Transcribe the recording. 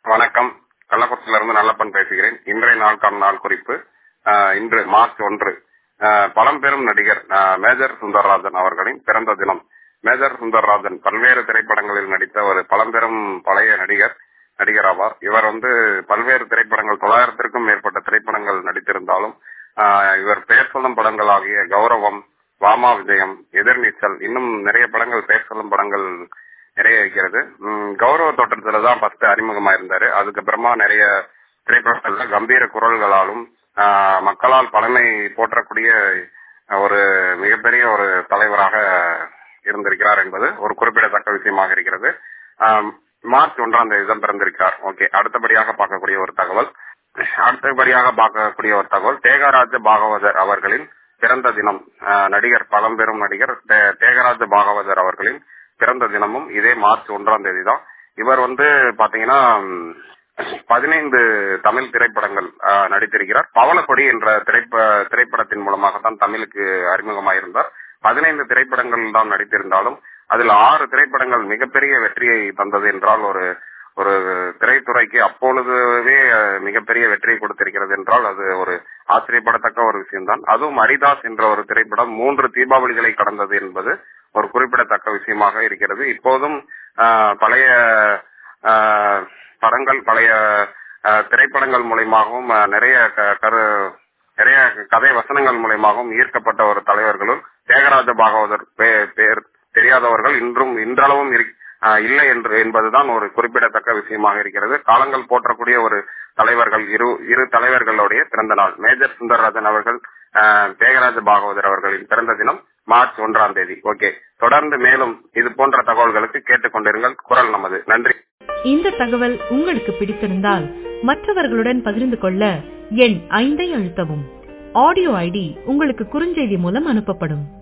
வணக்கம் கள்ளக்குறிச்சியில இருந்து நல்லப்பன் பேசுகிறேன் இன்றைய நாளுக்கான நாள் குறிப்பு ஆஹ் இன்று மார்ச் ஒன்று ஆஹ் பழம்பெரும் நடிகர் ஆஹ் மேஜர் சுந்தரராஜன் அவர்களின் பிறந்த தினம் மேஜர் சுந்தரராஜன் பல்வேறு திரைப்படங்களில் நடித்த ஒரு பழம்பெரும் பழைய நடிகர் நடிகர் ஆவார் இவர் வந்து பல்வேறு திரைப்படங்கள் தொள்ளாயிரத்திற்கும் மேற்பட்ட திரைப்படங்கள் நடித்திருந்தாலும் ஆஹ் இவர் பெயர் சொல்லும் படங்கள் ஆகிய கௌரவம் வாமா விஜயம் எதிர்நீச்சல் இன்னும் நிறைய படங்கள் பெயர் சொல்லும் படங்கள் நிறைய இருக்கிறது உம் கௌரவ தோட்டத்துல தான் ஃபர்ஸ்ட் அறிமுகமா இருந்தாரு அதுக்கப்புறமா நிறைய திரைப்படங்கள்ல கம்பீர குரல்களாலும் ஆஹ் மக்களால் பழமை போற்றக்கூடிய ஒரு மிகப்பெரிய ஒரு தலைவராக இருந்திருக்கிறார் என்பது ஒரு குறிப்பிடத்தக்க விஷயமாக இருக்கிறது ஆஹ் மார்ச் ஒன்றாம் தேதி தான் பிறந்திருக்கிறார் ஓகே அடுத்தபடியாக பார்க்கக்கூடிய ஒரு தகவல் அடுத்தபடியாக பார்க்கக்கூடிய ஒரு தகவல் தேகராஜ பாகவதர் அவர்களின் பிறந்த தினம் ஆஹ் நடிகர் பழம்பெரும் நடிகர் தே- தேகராஜ பாகவதர் அவர்களின் பிறந்த தினமும் இதே மார்ச் ஒன்றாம் தேதி தான் இவர் வந்து பாத்தீங்கன்னா ம், பதினைந்து தமிழ் திரைப்படங்கள் ஆஹ், நடித்திருக்கிறார் பவளக்கொடி என்ற திரைப்ப திரைப்படத்தின் மூலமாக தான் தமிழுக்கு அறிமுகமாயிருந்தார் பதினைந்து திரைப்படங்கள் தான் நடித்திருந்தாலும் அதில் ஆறு திரைப்படங்கள் மிகப்பெரிய வெற்றியை தந்தது என்றால் ஒரு ஒரு திரைத்துறைக்கு அப்பொழுதுவே அஹ், மிகப்பெரிய வெற்றியை கொடுத்திருக்கிறது என்றால் அது ஒரு ஆச்சரியப்படத்தக்க ஒரு விஷயம்தான் அதுவும் ஹரிதாஸ் என்ற ஒரு திரைப்படம் மூன்று தீபாவளிகளை கடந்தது என்பது ஒரு குறிப்பிடத்தக்க விஷயமாக இருக்கிறது இப்போதும் ஆஹ், பழைய ஆஹ், படங்கள் பழைய ஆஹ், திரைப்படங்கள் மூலயமாகவும் ஆஹ், நிறைய க- கரு நிறைய கதை வசனங்கள் மூலயமாகவும் ஈர்க்கப்பட்ட ஒரு தலைவர்களும் தேகராஜ பாகவதர் பே- பேர் தெரியாதவர்கள் இன்றும் இன்றளவும் இரு- ஆஹ் இல்லை என்று என்பதுதான் ஒரு குறிப்பிடத்தக்க விஷயமாக இருக்கிறது காலங்கள் போற்றக்கூடிய ஒரு தலைவர்கள் இரு இரு தலைவர்களுடைய பிறந்த நாள் மேஜர் சுந்தரராஜன் அவர்கள் ஆஹ், தேகராஜ பாகவதர் அவர்களின் பிறந்த தினம் மார்ச் ஒன்றாம் தேதி ஓகே தொடர்ந்து மேலும் இது போன்ற தகவல்களுக்கு கேட்டுக்கொண்டிருங்கள் குரல் நமது நன்றி இந்த தகவல் உங்களுக்கு பிடித்திருந்தால் மற்றவர்களுடன் பகிர்ந்து கொள்ள எண் ஐந்தை அழுத்தவும் ஆடியோ ஐடி உங்களுக்கு குறுஞ்செய்தி மூலம் அனுப்பப்படும்